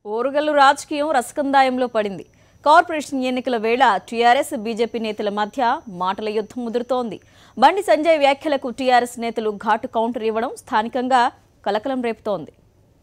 ఓరుగల్లు రాజకీయం రసకందాయంలో పడింది కార్పొరేషన్ ఎన్నికల వేళ టీఆర్ఎస్ బీజేపీ నేతల మధ్య మాటల యుద్ధం ముదురుతోంది బండి సంజయ్ వ్యాఖ్యలకు టీఆర్ఎస్ నేతలు ఘాటు కౌంటర్ ఇవ్వడం స్థానికంగా కలకలం రేపుతోంది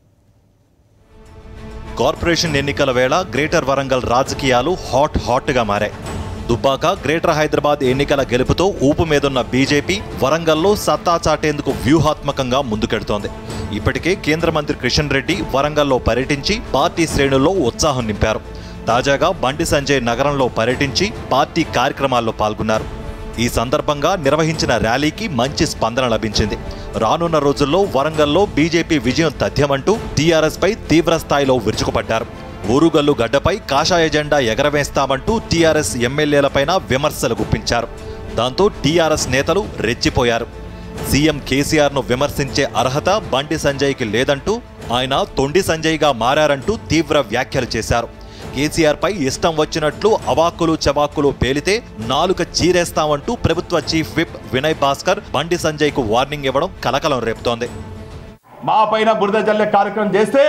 కార్పొరేషన్ ఎన్నికల వేళ గ్రేటర్ వరంగల్ రాజకీయాలు హాట్ హాట్ గా మారాయి దుబ్బాక గ్రేటర్ హైదరాబాద్ ఎన్నికల గెలుపుతో ఊపు మీదున్న బీజేపీ వరంగల్లో సత్తా చాటేందుకు వ్యూహాత్మకంగా ముందుకెడుతోంది ఇప్పటికే కేంద్ర మంత్రి కిషన్ రెడ్డి వరంగల్లో పర్యటించి పార్టీ శ్రేణుల్లో ఉత్సాహం నింపారు తాజాగా బండి సంజయ్ నగరంలో పర్యటించి పార్టీ కార్యక్రమాల్లో పాల్గొన్నారు ఈ సందర్భంగా నిర్వహించిన ర్యాలీకి మంచి స్పందన లభించింది రానున్న రోజుల్లో వరంగల్లో బీజేపీ విజయం తథ్యమంటూ టీఆర్ఎస్ పై తీవ్ర స్థాయిలో విరుచుకుపడ్డారు ఊరుగల్లు గడ్డపై కాషాయ జెండా ఎగరవేస్తామంటూ టీఆర్ఎస్ ఎమ్మెల్యేలపైన విమర్శలు గుప్పించారు దాంతో టీఆర్ఎస్ నేతలు రెచ్చిపోయారు సీఎం కేసీఆర్ను విమర్శించే అర్హత బండి సంజయ్కి లేదంటూ ఆయన తొండి సంజయ్గా మారారంటూ తీవ్ర వ్యాఖ్యలు చేశారు కేసీఆర్ పై ఇష్టం వచ్చినట్లు అవాక్కులు చవాక్కులు పేలితే నాలుక చీరేస్తామంటూ ప్రభుత్వ చీఫ్ విప్ వినయ్ భాస్కర్ బండి సంజయ్ కు వార్నింగ్ ఇవ్వడం కలకలం రేపుతోంది మా పైన బురద జల్లే కార్యక్రమం చేస్తే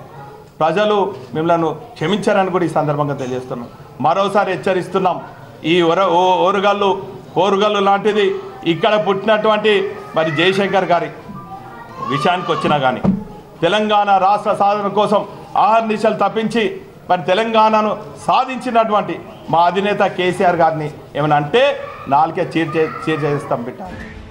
ప్రజలు మిమ్మల్ని క్షమించారని కూడా ఈ సందర్భంగా తెలియజేస్తున్నాం మరోసారి హెచ్చరిస్తున్నాం ఈ ఒర ఓ- ఓరుగల్లు ఓరుగల్లు లాంటిది ఇక్కడ పుట్టినటువంటి మరి జయశంకర్ గారి విషయానికి వచ్చినా కానీ తెలంగాణ రాష్ట్ర సాధన కోసం ఆహర్నిశలు తప్పించి మరి తెలంగాణను సాధించినటువంటి మా అధినేత కేసీఆర్ గారిని ఏమైనా అంటే నాలుకే చీర్చే చీర్చేస్తాం బిడ్డ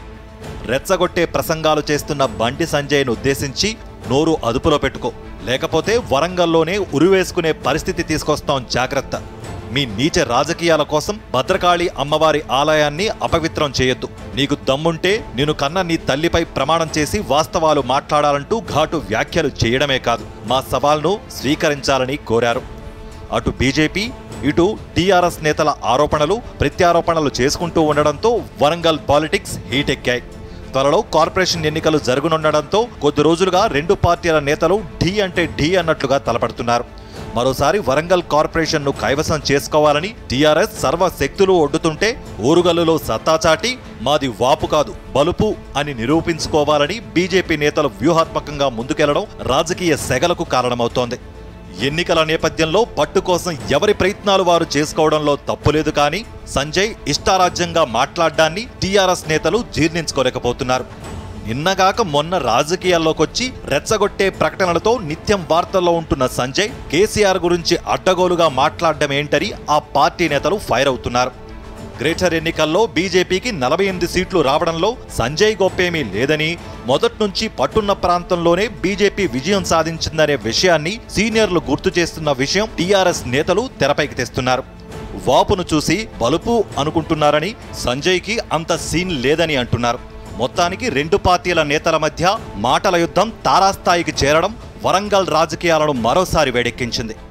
రెచ్చగొట్టే ప్రసంగాలు చేస్తున్న బండి సంజయ్ను ఉద్దేశించి నోరు అదుపులో పెట్టుకో లేకపోతే వరంగల్లోనే ఉరివేసుకునే పరిస్థితి తీసుకొస్తాం జాగ్రత్త మీ నీచ రాజకీయాల కోసం భద్రకాళి అమ్మవారి ఆలయాన్ని అపవిత్రం చేయొద్దు నీకు దమ్ముంటే నేను కన్న నీ తల్లిపై ప్రమాణం చేసి వాస్తవాలు మాట్లాడాలంటూ ఘాటు వ్యాఖ్యలు చేయడమే కాదు మా సవాల్ను స్వీకరించాలని కోరారు అటు బీజేపీ ఇటు టీఆర్ఎస్ నేతల ఆరోపణలు ప్రత్యారోపణలు చేసుకుంటూ ఉండడంతో వరంగల్ పాలిటిక్స్ హీటెక్కాయి త్వరలో కార్పొరేషన్ ఎన్నికలు జరగనుండడంతో కొద్ది రోజులుగా రెండు పార్టీల నేతలు ఢీ అంటే ఢీ అన్నట్లుగా తలపడుతున్నారు మరోసారి వరంగల్ కార్పొరేషన్ ను కైవసం చేసుకోవాలని టీఆర్ఎస్ సర్వశక్తులు ఒడ్డుతుంటే ఊరుగల్లులో సత్తా చాటి మాది వాపు కాదు బలుపు అని నిరూపించుకోవాలని బీజేపీ నేతలు వ్యూహాత్మకంగా ముందుకెళ్లడం రాజకీయ సెగలకు కారణమవుతోంది ఎన్నికల నేపథ్యంలో పట్టు కోసం ఎవరి ప్రయత్నాలు వారు చేసుకోవడంలో తప్పులేదు కానీ సంజయ్ ఇష్టారాజ్యంగా మాట్లాడ్డాన్ని టీఆర్ఎస్ నేతలు జీర్ణించుకోలేకపోతున్నారు నిన్నగాక మొన్న రాజకీయాల్లోకొచ్చి రెచ్చగొట్టే ప్రకటనలతో నిత్యం వార్తల్లో ఉంటున్న సంజయ్ కేసీఆర్ గురించి అడ్డగోలుగా మాట్లాడడం ఏంటని ఆ పార్టీ నేతలు ఫైర్ అవుతున్నారు గ్రేటర్ ఎన్నికల్లో బీజేపీకి నలభై ఎనిమిది సీట్లు రావడంలో సంజయ్ గొప్పేమీ లేదని మొదట్నుంచి పట్టున్న ప్రాంతంలోనే బీజేపీ విజయం సాధించిందనే విషయాన్ని సీనియర్లు గుర్తు చేస్తున్న విషయం టీఆర్ఎస్ నేతలు తెరపైకి తెస్తున్నారు వాపును చూసి బలుపు అనుకుంటున్నారని సంజయ్కి అంత సీన్ లేదని అంటున్నారు మొత్తానికి రెండు పార్టీల నేతల మధ్య మాటల యుద్ధం తారాస్థాయికి చేరడం వరంగల్ రాజకీయాలను మరోసారి వేడెక్కించింది